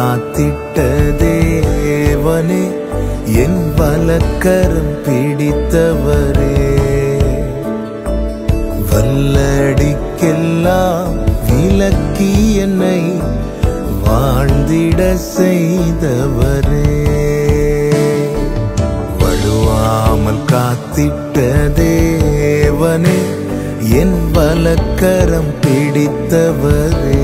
காத்திட்ட தேவனே என் வலக்கரம் பிடித்தவரே வல்லடிக்கெல்லாம் விலக்கி என்னை வாழ்ந்திட செய்தவரே வழுவாமல் காத்திட்ட தேவனே என் வலக்கரம் பிடித்தவரே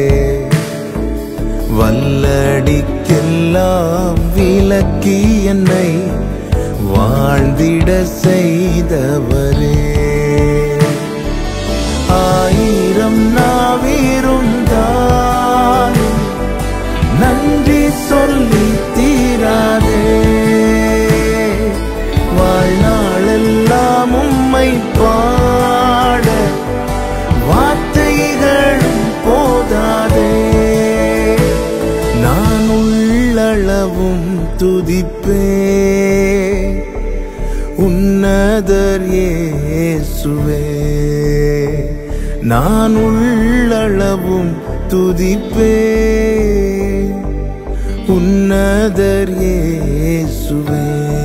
வல்லடிக்கெல்லாம் விலக்கி என்னை வாழ்ந்திட செய்தவரே ஆயிரம் நாவிருந்தால் நன்றி சொல்லி தீராதே வாழ்நாளெல்லாம் உம்மை பாட வார்த்தைகளும் போதாதே நான் உள்ளளவும் துதிப்பே உன்னதர் இயேசுவே நான் உள்ளளவும் துதிப்பே உன்னதர் இயேசுவே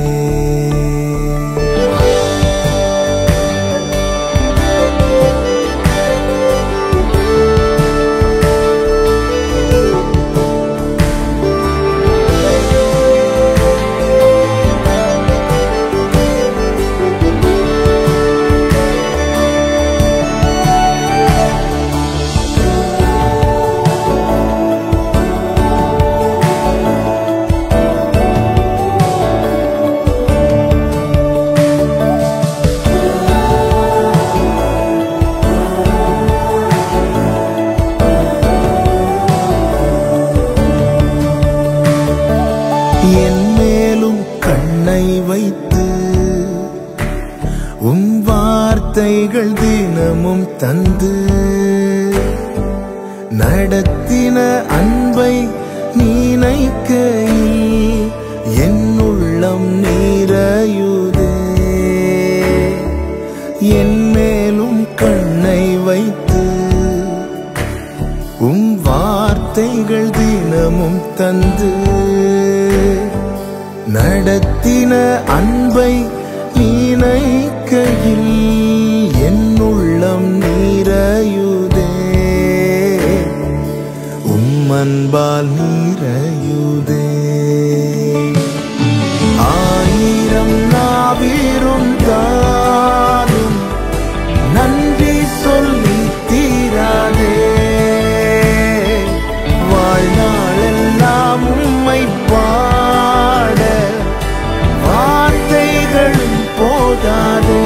என் மேலும் கண்ணை வைத்து உம் வார்த்தைகள் தினமும் தந்து நடத்தின அன்பை நினைக்கையில் என் உள்ளம் நீரையுதே என் மேலும் கண்ணை வைத்து உம் வார்த்தைகள் தினமும் தந்து நடத்தின அன்பை நினைக்கையில் என் உள்ளம் நீரையுதே உம் அன்பால் நீரையுதே ஆயிரம் நாவிருந்தாலும் நன்றி சொல்லி தீராதே வாழ்நாளெல்லாம் உம்மை பாட வார்த்தைகளும் போதாதே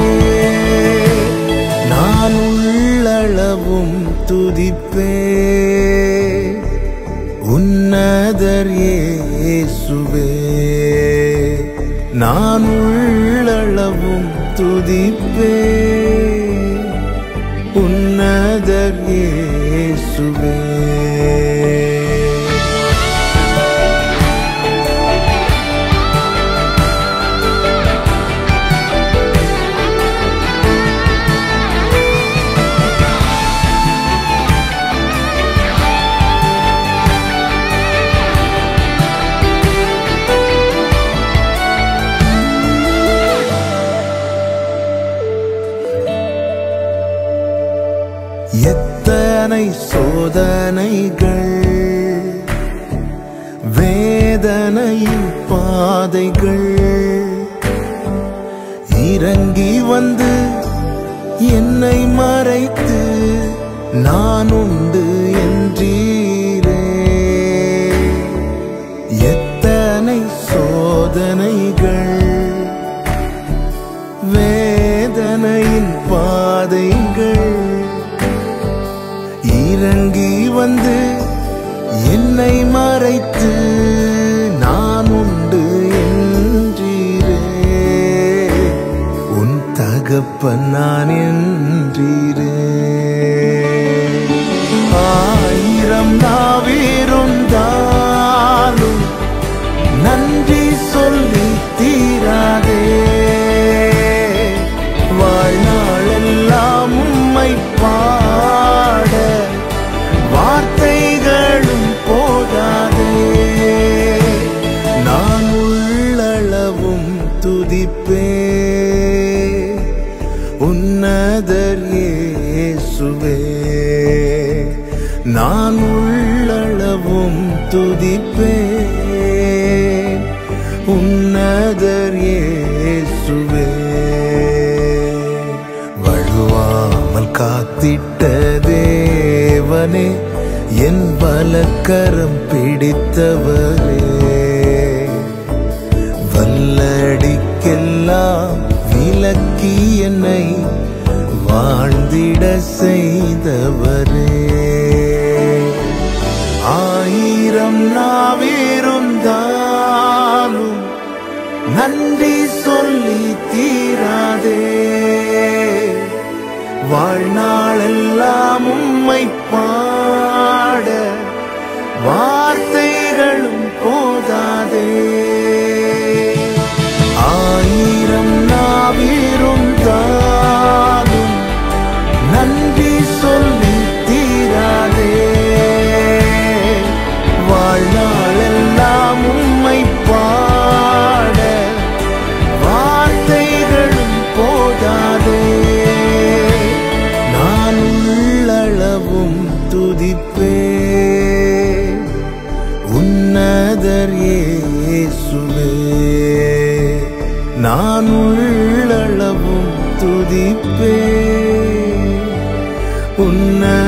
நான் உள்ளளவும் துதிப்பே உன்னதர் இயேசுவே நான் உள்ளளவும் துதிப்பே உன்னதர் இயேசுவே எத்தனை சோதனைகள் வேதனையின் பாதைகள் இறங்கி வந்து என்னை மறைத்து நான் உண்டு என்றீரே எத்தனை சோதனைகள் வேதனையின் பாதைகள் இறங்கி வந்து என்னை மறைத்து நான் உண்டு என்றீரே உன் தகப்பன் நான் என்றீரே ஆயிரம் நாவிருந்தாலும் நன்றி சொல்லி தீராதே வாழ்நாளெல்லாம் உம்மை பாட வார்த்தைகளும் போதாதே துதிப்பே உன்னதர் இயேசுவே நான் உள்ளளவும் துதிப்பே உன்னதர் இயேசுவே வழுவாமல் காத்திட்ட தேவனே என் வலக்கரம் பிடித்தவரே வல்லடிக்கெல்லாம் விலக்கி என்னை வாழ்ந்திட செய்தவரே ஆயிரம் நாவிருந்தாலும் நன்றி சொல்லி தீராதே வாழ்நாளெல்லாம் உம்மை பாட வார்த்தைகளும் போதாதே ஆயிரம் நாவிருந்தாலும் நன்றி சொல்லி தீராதே வாழ்நாளெல்லாம் உம்மை பாட வார்த்தைகளும் போதாதே நான் உள்ளளவும் துதிப்பே உன்னதர் இயேசுவே நான் உள்ளளவும் துதிப்பே உன்ன